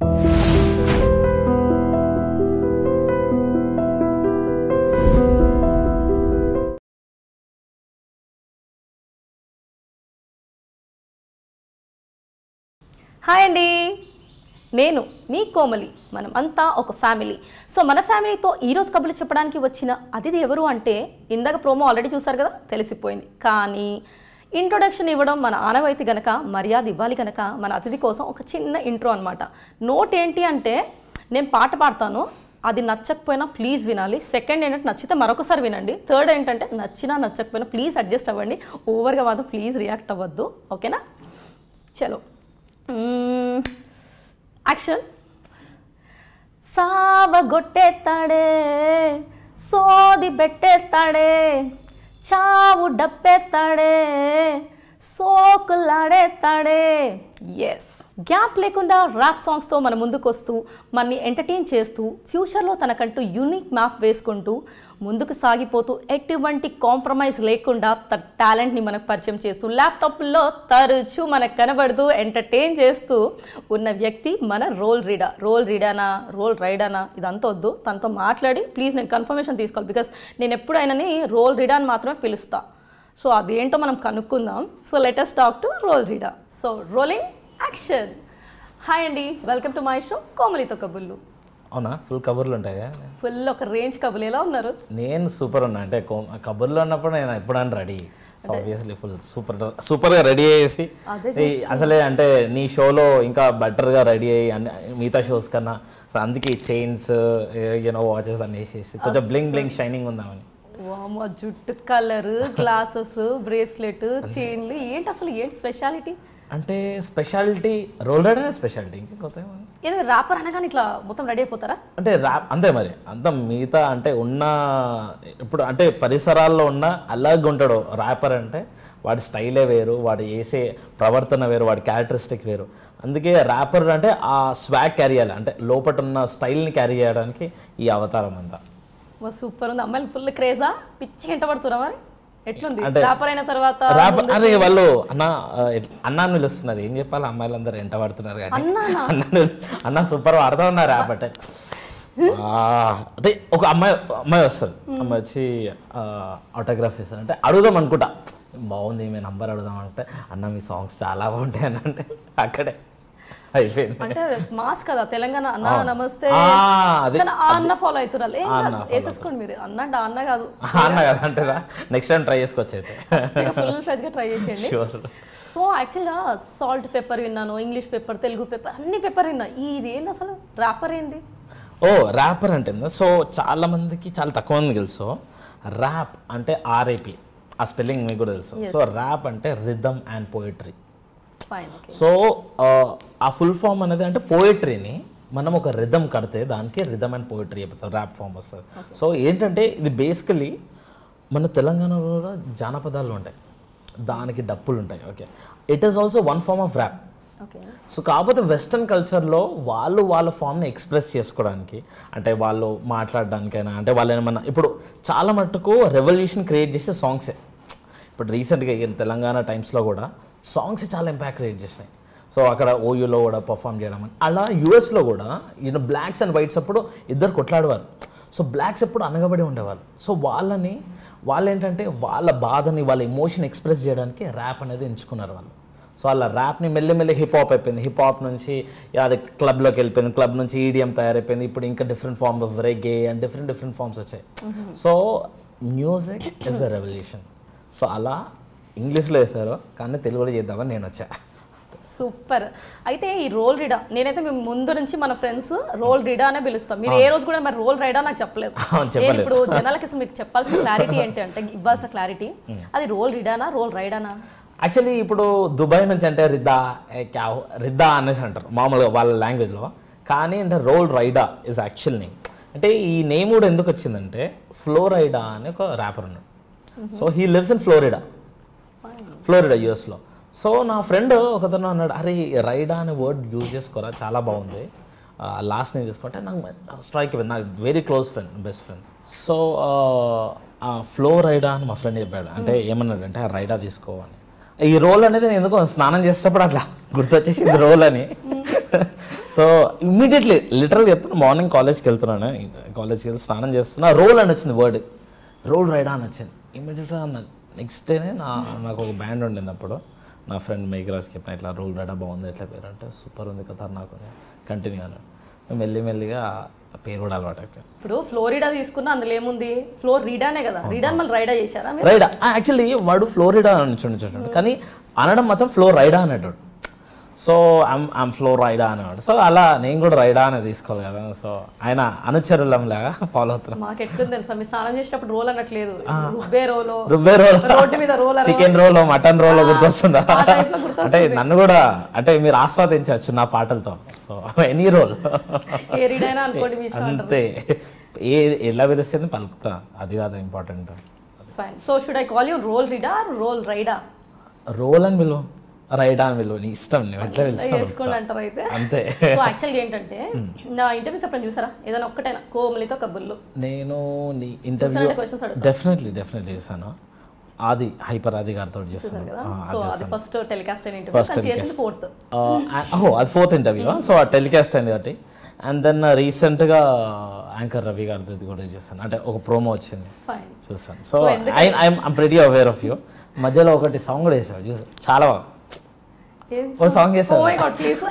Hi అండి నేను మీ కోమలి మనం అంతా ఒక ఫ్యామిలీ సో మన ఫ్యామిలీతో ఈరోజు కబుర్లు చెప్పడానికి వచ్చిన అతిథి ఎవరు అంటే ఇందాక ప్రోమో ఆల్రెడీ చూసారు కదా తెలిసిపోయింది కానీ ఇంట్రొడక్షన్ ఇవ్వడం మన ఆనవాయితీ గనక మర్యాద ఇవ్వాలి కనుక మన అతిథి కోసం ఒక చిన్న ఇంట్రో అనమాట నోట్ ఏంటి అంటే నేను పాట పాడతాను అది నచ్చకపోయినా ప్లీజ్ వినాలి సెకండ్ ఏంటంటే నచ్చితే మరొకసారి వినండి థర్డ్ ఏంటంటే నచ్చినా నచ్చకపోయినా ప్లీజ్ అడ్జస్ట్ అవ్వండి ఓవర్గా మాత్రం ప్లీజ్ రియాక్ట్ అవ్వద్దు ఓకేనా చలో యాక్షన్ సావగొట్టేస్తాడే సోది పెట్టేస్తాడే చావు డప్పేస్తాడే సోకులాడేస్తాడే ఎస్ గ్యాప్ లేకుండా ర్యాప్ సాంగ్స్తో మన ముందుకు వస్తూ మనని ఎంటర్టైన్ చేస్తూ ఫ్యూచర్లో తనకంటూ యూనిక్ మ్యాప్ వేసుకుంటూ ముందుకు సాగిపోతూ ఎటువంటి కాంప్రమైజ్ లేకుండా తన టాలెంట్ని మనకు పరిచయం చేస్తూ ల్యాప్టాప్లో తరచూ మనకు కనబడుతూ ఎంటర్టైన్ చేస్తూ ఉన్న వ్యక్తి మన రోల్ రీడర్ రోల్ రీడానా రోల్ రైడానా ఇదంతా వద్దు తనతో మాట్లాడి ప్లీజ్ నేను కన్ఫర్మేషన్ తీసుకోవాలి బికాస్ నేను ఎప్పుడు ఆయనని రోల్ రీడా అని మాత్రమే పిలుస్తా సో అదేంటో మనం కనుక్కుందాం so latest talk to roll Rida so rolling action hi అండి వెల్కమ్ టు మై షో కోమలితో కబుర్లు అవునా ఫుల్ కబుర్లు ఉంటాయా ఫుల్ ఒక రేంజ్ కబుర్లు ఎలా ఉన్నారు నేను సూపర్ ఉన్నా అంటే కో- కబుర్లు ఉన్నప్పుడు నేను ఎప్పుడైనా ready so obviously full super సూపర్గా రెడీ అయ్యేసి ఈ అసలే అంటే నీ షోలో ఇంకా బెటర్గా రెడీ అయ్యి అన్ని మిగతా షోస్ కన్నా సో అందుకే చైన్స్ యూనో వాచెస్ అన్ని వేసేసి కొంచెం బ్లింగ్ బ్లింగ్ షైనింగ్ ఉందామని వామ జుట్టు కలర్ గ్లాసెస్ బ్రేస్లెట్ చైన్లు ఏంటి అసలు ఏంటి స్పెషాలిటీ అంటే స్పెషాలిటీ రోల్ రైడ్ అనే స్పెషాలిటీ ఇంకా కొత్త ఏమన్నా? ఏదో ర్యాపర్ అనగానే ఇట్లా మొత్తం రెడీ అయిపోతారా అంటే ర్యాప్ అంతే మరి అంత మిగతా అంటే ఉన్న ఇప్పుడు అంటే పరిసరాల్లో ఉన్న అలాగే ఉంటాడు ర్యాపర్ అంటే వాడి స్టైలే వేరు వాడు వేసే ప్రవర్తన వేరు వాడి క్యారెక్టరిస్టిక్ వేరు అందుకే ర్యాపర్ అంటే ఆ స్వాగ్ క్యారీ చేయాలి అంటే లోపట ఉన్న స్టైల్ని క్యారీ చేయడానికి ఈ అవతారం అంతా మా సూపర్ ఉంది అమ్మాయిలు ఫుల్ క్రేజా పిచ్చి ఎంట పడుతురా మరి ఎట్లుంది ర్యాపర్ అయిన తర్వాత ర్యాపర్ అరే వాళ్ళు అన్న ఆ, ఎట్- అన్న అని పిలుస్తున్నారు ఏం చెప్పాలి అమ్మాయిలందరూ ఎంట పడుతున్నారు కానీ అన్నానా? అన్న పిలుస్తు- అన్న సూపర్ వాడుతూ ఉన్నారు ర్యాప్ అంటే ఆ, అంటే ఒక అమ్మాయి అమ్మాయి వస్తుంది అమ్మాయి వచ్చి ఆటోగ్రాఫ్ ఇస్తారు అంటే అడుగుదాం అనుకుంటా బాగుంది మీ నంబర్ అడుగుదాం అంటే అన్న మీ సాంగ్స్ చాలా బాగుంటాయి అని అంటే అక్కడే అయిపోయింది అంటే మాస్ కదా తెలంగాణ అన్న నమస్తే ఆ, అది కానీ ఆ అన్న ఫాలో అవుతున్నారు ఏం కాదు వేసేసుకోండి మీరు అన్న అంటే ఆ అన్న కాదు అన్న కదా అంటారా నెక్స్ట్ టైం ట్రై చేసుకోవచ్చు అయితే ఫుల్ ఫ్లెజ్ గా ట్రై చేసేయండి షూర్ సో యాక్చువల్గా సాల్ట్ పెప్పర్ విన్నాను ఇంగ్లీష్ పెప్పర్ తెలుగు పెప్పర్ అన్ని పెప్పర్ విన్నా ఇది ఏంది అసలు ర్యాపర్ ఏంది ఓ ర్యాపర్ అంటే ఏంది? సో చాలా మందికి చాలా తక్కువ మంది తెలుసు ర్యాప్ అంటే ఆర్ఏపి ఆ స్పెల్లింగ్ మీకు కూడా తెలుసు సో ర్యాప్ అంటే rhythm and poetry fine okay so ఆ, ఆ ఫుల్ ఫామ్ అనేది అంటే పోయిటరీని మనం ఒక రిథమ్ కడితే దానికి రిథమ్ అండ్ పోయిటరీ చెప్తాం ర్యాప్ ఫామ్ వస్తుంది సో ఏంటంటే ఇది బేసికలీ మన తెలంగాణలో కూడా జానపదాలు ఉంటాయి దానికి డప్పులు ఉంటాయి okay it is also one form of rap okay so కాకపోతే వెస్ట్రన్ కల్చర్లో వాళ్ళు వాళ్ళ ఫామ్ని ఎక్స్ప్రెస్ చేసుకోవడానికి అంటే వాళ్ళు మాట్లాడడానికైనా అంటే వాళ్ళు ఏమన్నా ఇప్పుడు చాలా మట్టుకు రెవల్యూషన్ క్రియేట్ చేసే సాంగ్సే ఇప్పుడు రీసెంట్గా ఈ తెలంగాణ టైమ్స్లో కూడా సాంగ్స్ చాలా ఇంపాక్ట్ క్రియేట్ చేస్తాయి సో అక్కడ ఓయూలో కూడా పర్ఫామ్ చేయడం అని అలా యూఎస్లో కూడా ఈయన బ్లాక్స్ అండ్ వైట్స్ అప్పుడు ఇద్దరు కొట్లాడేవారు సో బ్లాక్స్ ఎప్పుడు అనగబడి ఉండేవాళ్ళు సో వాళ్ళని వాళ్ళు ఏంటంటే వాళ్ళ బాధని వాళ్ళ ఎమోషన్ ఎక్స్ప్రెస్ చేయడానికి ర్యాప్ అనేది ఎంచుకున్నారు వాళ్ళు సో అలా ర్యాప్ని మెల్లిమెల్లి హిప్ హాప్ అయిపోయింది హిప్ హాప్ నుంచి అది క్లబ్లోకి వెళ్ళిపోయింది క్లబ్ నుంచి ఈడిఎం తయారైపోయింది ఇప్పుడు ఇంకా different form of reggae and different different forms వచ్చాయి so music is the revolution so అలా ఇంగ్లీష్లో వేశారు కానీ తెలుగులో చేద్దామని నేను వచ్చా సూపర్ అయితే ఈ రోల్ రీడా నేనైతే మేము ముందు నుంచి మన ఫ్రెండ్స్ రోల్ రీడా అనే పిలుస్తాం మీరు ఏ రోజు కూడా మరి రోల్ రైడా నాకు చెప్పలేదు అవును, నేను చెప్పలేదు. ఇప్పుడు జనాలకి అసలు మీకు చెప్పాల్సిన క్లారిటీ ఏంటి అంటే ఇవ్వాల్సిన క్లారిటీ అది రోల్ రీడానా రోల్ రైడానా యాక్చువల్లీ ఇప్పుడు దుబాయ్ నుంచి అంటే రిద్దా ఏ క్యా హో- రిద్దా అనేసి అంటారు మామూలుగా వాళ్ళ లాంగ్వేజ్లో కానీ అంటే roll Rida is actual name అంటే ఈ నేమ్ కూడా ఎందుకు వచ్చిందంటే ఫ్లోరైడా అని ఒక ర్యాపర్ ఉన్నాడు so he lives in Florida Florida యూఎస్లో సో నా ఫ్రెండ్ ఒకతను అన్నాడు అరే రైడా అనే వర్డ్ యూజ్ చేసుకోరా చాలా బాగుంది లాస్ట్ నేను తీసుకుంటే నాకు స్ట్రైక్ అయిపోయింది నాకు very close friend best friend so Flo Rida అని మా ఫ్రెండ్ చెప్పాడు అంటే ఏమన్నాడు అంటే రైడా తీసుకో అని ఈ రోల్ అనేది నేను ఎందుకో స్నానం చేసేటప్పుడు అట్లా గుర్తొచ్చేసింది రోల్ అని సో ఇమ్మీడియట్లీ లిటరల్ చెప్తున్నా మార్నింగ్ కాలేజ్కి వెళ్తున్నాను కాలేజ్కి వెళ్తే స్నానం చేస్తున్నా రోల్ అని వచ్చింది వర్డ్ రోల్ రైడా అని వచ్చింది ఇమ్మీడియట్గా నెక్స్ట్ డేనే నా నాకు ఒక బ్యాండ్ ఉండింది అప్పుడు నా ఫ్రెండ్ మేఘరాజ్ చెప్పిన ఇట్లా రోల్ రైడా బాగుంది ఎట్లా పేరు అంటే సూపర్ ఉంది కదా నాకు కంటిన్యూ అన్నాడు మెల్లి మెల్లిగా ఆ పేరు కూడా అలవాటు అయిపోయింది ఇప్పుడు ఫ్లోరిడా తీసుకున్న అందులో ఏముంది ఫ్లోర్ రీడానే కదా రీడాని మళ్ళీ రైడా చేశారా మీరు రైడా యాక్చువల్లీ వాడు ఫ్లోరిడా అని చూడండి కానీ అనడం మాత్రం ఫ్లో రైడా అనేటాడు so I'm I'm Flo Rida అనేవాడు సో అలా నేను కూడా రైడా అనే తీసుకోవాలి కదా సో ఆయన అనుచరులం లాగా ఫాలో అవుతున్నాం మాకు ఎట్లుంది తెలుసా మీరు స్నానం చేసేటప్పుడు రోల్ అనట్లేదు రుబ్బే రోలో రుబ్బే రోల్ రోడ్డు మీద roll chicken roll mutton roll గుర్తొస్తుందా ఆ type లో గుర్తొస్తుంది. అంటే నన్ను కూడా అంటే మీరు ఆస్వాదించవచ్చు నా పాటలతో సో ఎనీ రోల్ ఏ రీడైనా అనుకోండి మీ ఇష్టం అంతే ఏ ఎలా పిలుస్తుంది పలుకుతా అది కాదు important fine so should I call you roll Rida roll Rida roll అని పిలువు రైడా అని పిలువు నీ ఇష్టం నువ్వు ఎట్లా పిలుస్తావు వేసుకోండి అంటారు అయితే అంతే సో యాక్చువల్గా ఏంటంటే నా ఇంటర్వ్యూస్ ఎప్పుడైనా చూసారా ఏదైనా ఒక్కటైనా కోమలితో కబుర్లు నేను నీ ఇంటర్వ్యూ చూసారంటే క్వశ్చన్స్ అడుగుతా డెఫినెట్లీ డెఫినెట్లీ చూసాను ఆది హైపర్ ఆది గారితో చూస్తాను కదా ఆ, సో అది ఫస్ట్ టెలికాస్ట్ అయిన ఇంటర్వ్యూ తను చేసింది ఫోర్త్ ఆ, ఓహో అది ఫోర్త్ ఇంటర్వ్యూ సో ఆ టెలికాస్ట్ అయింది కాబట్టి అండ్ దెన్ రీసెంట్గా యాంకర్ రవి గారిది కూడా చూస్తాను అంటే ఒక ప్రోమో వచ్చింది ఫైన్ చూస్తాను so I I'm pretty aware of you మధ్యలో ఒకటి సాంగ్ కూడా వేసావు చూసాను చాలా బాగా ఒక సాంగ్ ఓ చేసావు మై గాడ్ ప్లీజ్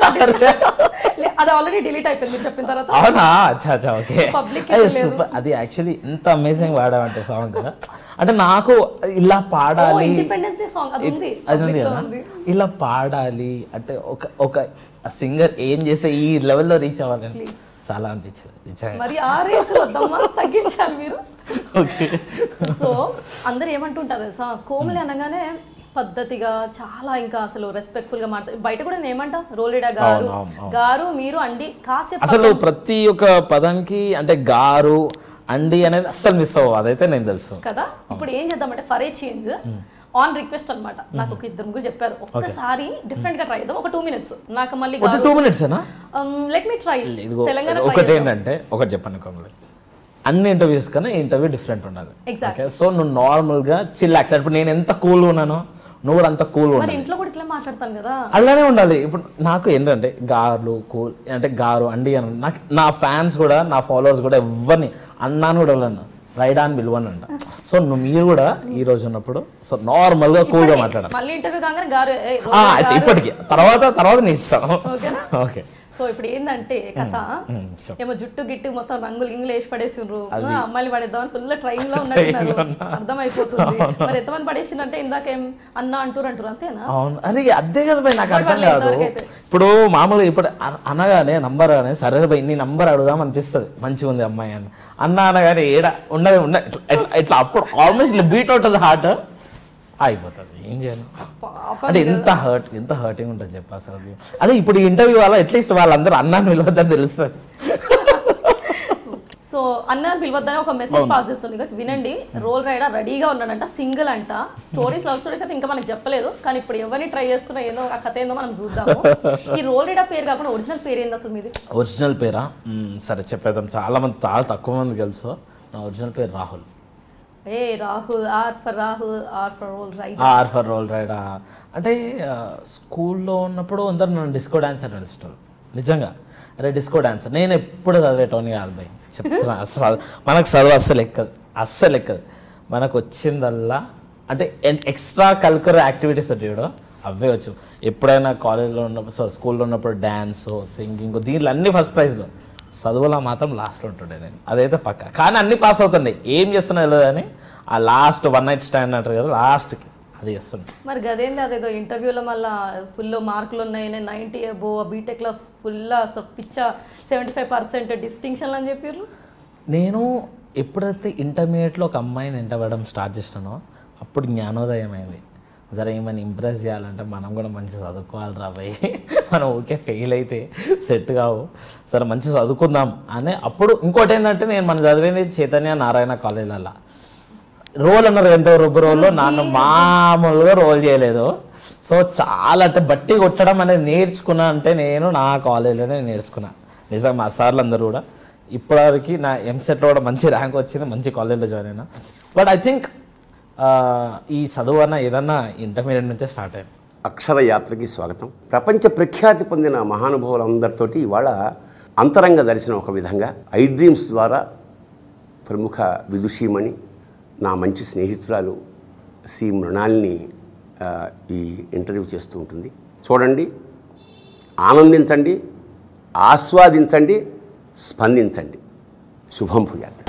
అది ఆల్రెడీ డిలీట్ అయిపోయింది మీరు చెప్పిన తర్వాత అవునా అచ్చా అచ్చా ఓకే Public సూపర్ అది యాక్చువల్లీ ఎంత అమేజింగ్ పాడామంటే సాంగ్ అంటే నాకు ఇలా పాడాలి ఇండిపెండెన్స్ డే సాంగ్ అది ఉంది అది ఉంది Public లో కదా ఉంది ఇలా పాడాలి అంటే ఒక ఒక సింగర్ ఏం చేస్తే ఈ లెవెల్లో రీచ్ అవ్వాలని చాలా అనిపించింది నిజంగా మరి ఆ రేంజ్ వద్దమ్మా తగ్గించాలి మీరు ఓకే సో అందరు ఏమంటుంటారు తెలుసా కోమలి అనగానే పద్ధతిగా చాలా ఇంకా అసలు రెస్పెక్ట్ఫుల్ గా మాట్లాడు బయట కూడా నేను ఏమంటా రోలిడా గారు అవును, అవును, గారు మీరు అండి కాసేపు అసలు ప్రతి ఒక్క పదంకి అంటే గారు అండి అనేది అస్సలు మిస్ అవ్వవు అదైతే నేను తెలుసు కదా ఇప్పుడు ఏం చేద్దామంటే for a change on request అన్నమాట నాకు ఒక ఇద్దరు ముగ్గురు చెప్పారు ఒక్కసారి డిఫరెంట్ గా ట్రై చేద్దాం ఒక టూ మినిట్స్ నాకు మళ్ళీ ఒక టూ మినిట్స్ ఏనా లెట్ మీ ట్రై ఇదిగో తెలంగాణ ఒకటి ఏంటంటే ఒకటి చెప్పండి కమలి అన్ని ఇంటర్వ్యూస్ కన్నా ఈ ఇంటర్వ్యూ డిఫరెంట్ ఉండాలి Exactly. ఓకే సో నువ్వు నార్మల్గా చిల్లాక్స్ ఇప్పుడు నేను ఎంత కూల్గా ఉన్నానో నువ్వు కూడా అంత కూల్గా మరి ఉండాలి ఇంట్లో కూడా ఇట్లా మాట్లాడతాను కదా అలానే ఉండాలి ఇప్పుడు నాకు ఏంటంటే గారు కూల్ అంటే గారు అండి అని నాకు నా ఫ్యాన్స్ కూడా నా ఫాలోవర్స్ కూడా ఎవరిని అన్నాను కూడా వెళ్ళను రైడా అని పిలువని అంట సో నువ్వు మీరు కూడా ఈ రోజు ఉన్నప్పుడు సో నార్మల్గా కూల్గా మాట్లాడాలి మళ్ళీ ఇంటర్వ్యూ కాగానే గారు "ఏయ్, ఆ, అయితే ఇప్పటికి తర్వాత తర్వాత నీ ఇష్టం ఓకేనా ఓకే సో ఇప్పుడు ఏంటంటే కథ ఏమో జుట్టు గిట్టు మొత్తం రంగులు గింగులు వేసి పడేసిండ్రు ఆ, అమ్మాయిలు పడేద్దామని ఫుల్ ట్రైన్ లో ఉన్నట్టున్నారు అర్థమైపోతుంది మరి ఎంతమంది పడేసిందంటే ఇందాక ఏం అన్న అంటారు అంటారు అంతేనా అవును అరే అదే కదా భయ్ నాకు అర్థం వాళ్ళు కాదు ఇంతవరకైతే. ఇప్పుడు మామూలుగా ఇప్పుడు అన- అనగానే నంబర్ అని సరే భయ్ నీ నంబర్ అడుగుదాం అనిపిస్తుంది మంచిగా ఉంది అమ్మాయి అని అన్న అనగానే ఏడ ఉండదు ఉండ ఇట్లా- ఇట్లా ఇట్లా అప్పుడు ఆల్మోస్ట్ ఇట్లా బీట్ అవుతుంది హార్ట్ అయిపోతుంది ఏం చేయాలి పాపం అంటే ఎంత హర్ట్ ఎంత హర్టింగ్ ఉంటుంది చెప్పు అసలు అదే ఇప్పుడు ఈ ఇంటర్వ్యూ వల్ల అట్లీస్ట్ వాళ్ళందరూ అన్నాన్ని పిలవద్దని తెలుస్తుంది సో అన్న పిలవద్దని ఒక మెసేజ్ పాస్ చేస్తుంది ఇక వినండి రోల్ రైడర్ రెడీగా ఉన్నాడంట సింగిల్ అంట స్టోరీస్ లవ్ స్టోరీస్ అయితే ఇంకా మనకు చెప్పలేదు కానీ ఇప్పుడు ఎవరిని ట్రై చేస్తున్నా ఏదో ఆ కథ ఏందో మనం చూద్దాము ఈ రోల్ రైడర్ పేరు కాకుండా ఒరిజినల్ పేరు ఏంది అసలు మీది ఒరిజినల్ పేరా మ్మ్, సరే చెప్పేద్దాం చాలా మంది చాలా తక్కువ మంది తెలుసు నా ఒరిజినల్ పేరు రాహుల్ ఏ Rahul R for Rahul R for roll rider R for roll Rida అంటే ఆ, స్కూల్లో ఉన్నప్పుడు అందరు నన్ను డిస్కో డాన్సర్ నడుస్తారు నిజంగా అరే డిస్కో డాన్సర్ నేను ఎప్పుడు చదివేటోని కాదు భయ్ చెప్తున్నా అసలు మనకు చదువు అస్సలు ఎక్కదు అస్సలు ఎక్కదు మనకు వచ్చిందల్లా అంటే ఎక్స్ట్రా కల్చరల్ యాక్టివిటీస్ చూడు అవే వచ్చు ఎప్పుడైనా కాలేజ్లో ఉన్నప్పుడు సో స్కూల్లో ఉన్నప్పుడు డ్యాన్స్ సింగింగ్ దీంట్లో అన్ని ఫస్ట్ ప్రైజ్లో చదువులో మాత్రం లాస్ట్లో ఉంటుండే నేను అదైతే పక్క కానీ అన్ని పాస్ అవుతుండే ఏం చేస్తున్నా తెలియదు కానీ ఆ లాస్ట్ వన్ నైట్ స్టాండ్ అంటారు కదా లాస్ట్కి అది చేస్తుండే మరి గదేంది అదేదో ఇంటర్వ్యూలో మళ్ళా ఫుల్ మార్కులు ఉన్నాయి నేను నైంటీ అబో బీటెక్లో ఫుల్ పిచ్చ సెవెంటీ ఫైవ్ పర్సెంట్ డిస్టింక్షన్ అని చెప్పారు నేను ఎప్పుడైతే ఇంటర్మీడియట్లో ఒక అమ్మాయిని ఎంటబడడం స్టార్ట్ చేసినానో అప్పుడు జ్ఞానోదయం అయింది జర ఏమైనా ఇంప్రెస్ చేయాలంటే మనం కూడా మంచి చదువుకోవాలి రాబోయ్ మనం ఓకే ఫెయిల్ అయితే సెట్ కావు సరే మంచి చదువుకుందాం అని అప్పుడు ఇంకోటి ఏంటంటే నేను మన చదివింది చైతన్య నారాయణ కాలేజీలలో రోల్ అన్నారు ఎంత రొబ్బు రోల్లో నన్ను మామూలుగా రోల్ చేయలేదు సో చాలా అంటే బట్టి కొట్టడం అనేది నేర్చుకున్నా అంటే నేను నా కాలేజీలోనే నేర్చుకున్నా నిజంగా మా సార్లు అందరూ కూడా ఇప్పటివరకు నా ఎంసెట్లో కూడా మంచి ర్యాంక్ వచ్చింది మంచి కాలేజీలో జాయిన్ అయినా బట్ ఐ థింక్ ఈ చదువు అన్న ఏదన్నా ఇంటర్మీడియట్ నుంచే స్టార్ట్ అయింది అక్షర యాత్రకి స్వాగతం ప్రపంచ ప్రఖ్యాతి పొందిన మహానుభావులందరితోటి ఇవాళ అంతరంగ దర్శనం ఒక విధంగా ఐ డ్రీమ్స్ ద్వారా ప్రముఖ విదుషీమణి నా మంచి స్నేహితురాలు సి మృణాల్ని ఆ, ఈ ఇంటర్వ్యూ చేస్తూ ఉంటుంది చూడండి ఆనందించండి ఆస్వాదించండి స్పందించండి శుభం భూయాత్